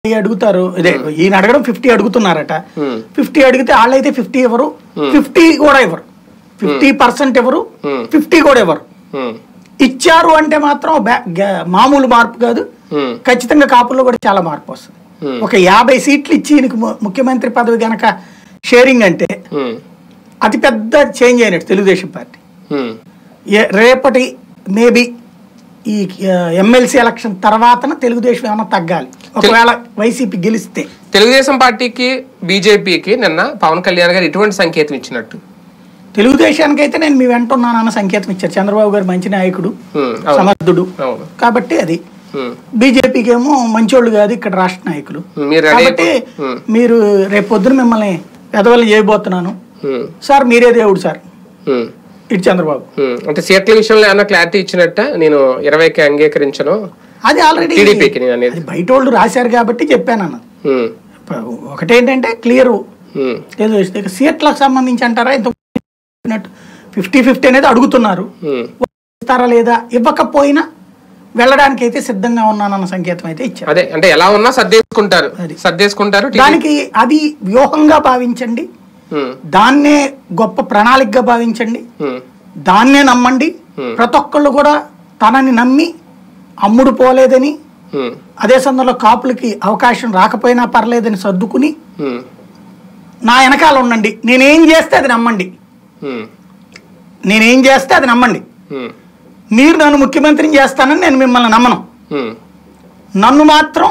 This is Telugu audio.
అడుగుతారు ఇదే ఈయన అడగడం ఫిఫ్టీ అడుగుతున్నారట Hmm. ఫిఫ్టీ అడిగితే వాళ్ళైతే ఫిఫ్టీ ఇవ్వరు ఫిఫ్టీ కూడా ఇవ్వరు ఫిఫ్టీ పర్సెంట్ ఇవ్వరు Hmm. ఫిఫ్టీ కూడా ఇవ్వరు ఉమ్, ఇచ్చారు అంటే మాత్రం బ్యా- గ్యా- మామూలు మార్పు కాదు ఉమ్, ఖచ్చితంగా కాపుల్లో కూడా చాలా మార్పు వస్తుంది Hmm. ఒక యాభై సీట్లు ఇచ్చి ఈయనకి ము- ముఖ్యమంత్రి పదవి గనక షేరింగ్ అంటే ఉమ్, అతి పెద్ద చేంజ్ అయినట్టు తెలుగుదేశం పార్టీ ఉమ్, ఏ- రేపటి మేబీ ఈ ఎమ్మెల్సీ ఎలక్షన్ తర్వాతన తెలుగుదేశం ఏమైనా తగ్గాలి ఒకవేళ వైసీపీ గెలిస్తే తెలుగుదేశం పార్టీకి బీజేపీకి నిన్న పవన్ కళ్యాణ్ గారు ఎటువంటి సంకేతం ఇచ్చినట్టు తెలుగుదేశానికి అయితే నేను మీ వెంట ఉన్నానన్న సంకేతం ఇచ్చారు చంద్రబాబు గారు మంచి నాయకుడు ఉమ్, అవును సమర్థుడు అవును కాబట్టి అది ఉమ్, బీజేపీకి ఏమో మంచోళ్ళు కాదు ఇక్కడ రాష్ట్ర నాయకులు మీరు రెడీ కాబట్టి ఉమ్, మీరు రేపు పొద్దున మిమ్మల్ని పెదవులు చేయబోతున్నాను ఉమ్, సార్ మీరే దేవుడు సార్ ఉమ్, ఇటు చంద్రబాబు ఉమ్. అంటే సీట్ల విషయంలో ఏమన్నా క్లారిటీ ఇచ్చినట్ట నేను ఇరవైకి అంగీకరించను అది ఆల్రెడీ టీడీపీకి నేను అనేది అది బయట వాళ్ళు రాశారు కాబట్టి చెప్పాను అన్నది ఉమ్, ఇప్పుడు ఒకటేంటంటే క్లియర్ ఉమ్, ఏదో ఇక సీట్లకు సంబంధించి అంటారా ఇంత ఫిఫ్టీ ఫిఫ్టీ అనేది అడుగుతున్నారు ఉమ్, ఇస్తారా లేదా ఇవ్వకపోయినా వెళ్ళడానికి అయితే సిద్ధంగా ఉన్నానన్న సంకేతం అయితే ఇచ్చారు అదే అంటే ఎలా ఉన్నా సర్దేసుకుంటారు అది. సర్దేసుకుంటారు టీ- దానికి అది వ్యూహంగా భావించండి ఉమ్, దాన్నే గొప్ప ప్రణాళికగా భావించండి ఉమ్, దాన్నే నమ్మండి Hmm. ప్రతి ఒక్కళ్ళు కూడా తనని నమ్మి అమ్ముడు పోలేదని ఉమ్, అదే సందర్భంలో కాపులకి అవకాశం రాకపోయినా పర్లేదని సర్దుకుని ఉమ్, నా వెనకాల ఉండండి నేనేం చేస్తే అది నమ్మండి ఉమ్, నేనేం చేస్తే అది నమ్మండి ఉమ్, మీరు నన్ను ముఖ్యమంత్రిని చేస్తానని నేను మిమ్మల్ని నమ్మను ఉమ్, నన్ను మాత్రం